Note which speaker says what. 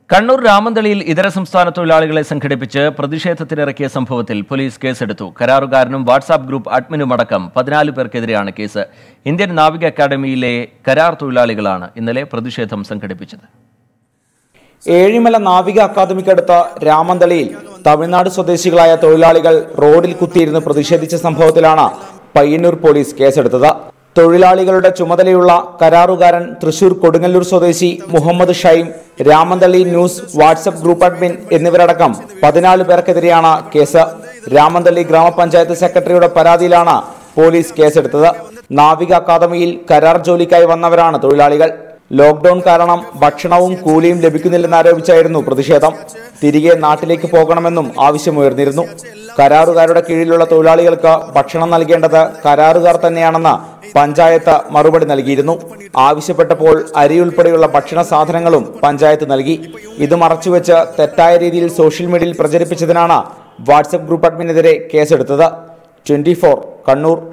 Speaker 1: കണ്ണൂർ രാമന്തളിയിൽ ഇതര സംസ്ഥാന തൊഴിലാളികളെ സംഘടിപ്പിച്ച് പ്രതിഷേധത്തിനിറക്കിയ സംഭവത്തിൽ പോലീസ് കേസെടുത്തു കരാറുകാരനും വാട്സാപ്പ് ഗ്രൂപ്പ് അഡ്മിനുമടക്കം പതിനാല് പേർക്കെതിരെയാണ് കേസ് ഇന്ത്യൻ നാവിക അക്കാദമിയിലെ കരാർ തൊഴിലാളികളാണ് ഇന്നലെ പ്രതിഷേധം സംഘടിപ്പിച്ചത്
Speaker 2: ഏഴിമല നാവിക അക്കാദമിക്കടുത്ത രാമന്തളിയിൽ തമിഴ്നാട് സ്വദേശികളായ തൊഴിലാളികൾ റോഡിൽ കുത്തിയിരുന്ന് പ്രതിഷേധിച്ച സംഭവത്തിലാണ് പയ്യന്നൂർ പോലീസ് കേസെടുത്തത് തൊഴിലാളികളുടെ ചുമതലയുള്ള കരാറുകാരൻ തൃശൂർ കൊടുങ്ങല്ലൂർ സ്വദേശി Muhammad Shaim Ramanthali news WhatsApp group admin എന്നിവരടക്കം പതിനാല് പേർക്കെതിരെയാണ് കേസ് രാമന്തളി ഗ്രാമപഞ്ചായത്ത് സെക്രട്ടറിയുടെ പരാതിയിലാണ് പോലീസ് കേസെടുത്തത് നാവിക അക്കാദമിയിൽ കരാർ ജോലിക്കായി വന്നവരാണ് തൊഴിലാളികൾ ലോക്ഡൌൺ കാരണം ഭക്ഷണവും കൂലിയും ലഭിക്കുന്നില്ലെന്നാരോപിച്ചായിരുന്നു പ്രതിഷേധം തിരികെ നാട്ടിലേക്ക് പോകണമെന്നും ആവശ്യമുയർന്നിരുന്നു കരാറുകാരുടെ കീഴിലുള്ള തൊഴിലാളികൾക്ക് ഭക്ഷണം നൽകേണ്ടത് കരാറുകാർ തന്നെയാണെന്ന് പഞ്ചായത്ത് മറുപടി നൽകിയിരുന്നു ആവശ്യപ്പെട്ടപ്പോൾ അരി ഉൾപ്പെടെയുള്ള ഭക്ഷണ സാധനങ്ങളും പഞ്ചായത്ത് നൽകി ഇത് മറച്ചുവെച്ച് തെറ്റായ രീതിയിൽ സോഷ്യൽ മീഡിയയിൽ പ്രചരിപ്പിച്ചതിനാണ് വാട്സപ്പ് ഗ്രൂപ്പ് അഡ്മിനെതിരെ കേസെടുത്തത് ട്വന്റി കണ്ണൂർ